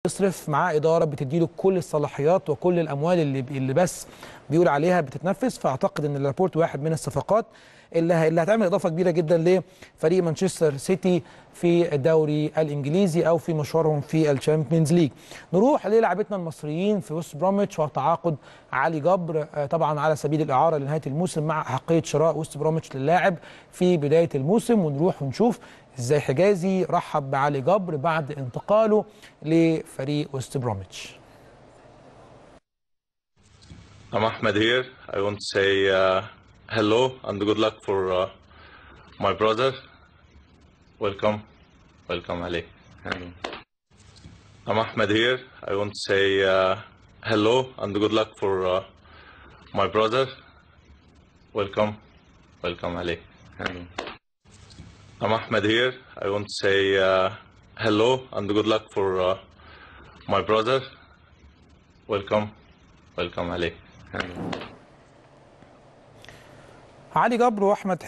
يصرف مع اداره بتديله كل الصلاحيات وكل الاموال اللي اللي بس بيقول عليها بتتنفذ فاعتقد ان لابورت واحد من الصفقات اللي ه- اللي هتعمل اضافه كبيره جدا لفريق مانشستر سيتي في الدوري الانجليزي او في مشوارهم في الشامبيونز ليج. نروح للاعبتنا المصريين في وست بروميتش وتعاقد علي جبر آه، طبعا على سبيل الاعاره لنهايه الموسم مع احقيه شراء وست بروميتش للاعب في بدايه الموسم ونروح ونشوف ازاي حجازي رحب بعلي جبر بعد انتقاله لفريق وست بروميتش. I'm Ahmed here. I want to say uh, hello and good luck for uh, my brother. Welcome. Welcome, Ali. I'm Ahmed here. I want to say uh, hello and good luck for uh, my brother. Welcome. Welcome, Ali. I'm Ahmed here. I want to say uh, hello and good luck for uh, my brother. Welcome. Welcome, Ali. علي جبر واحمد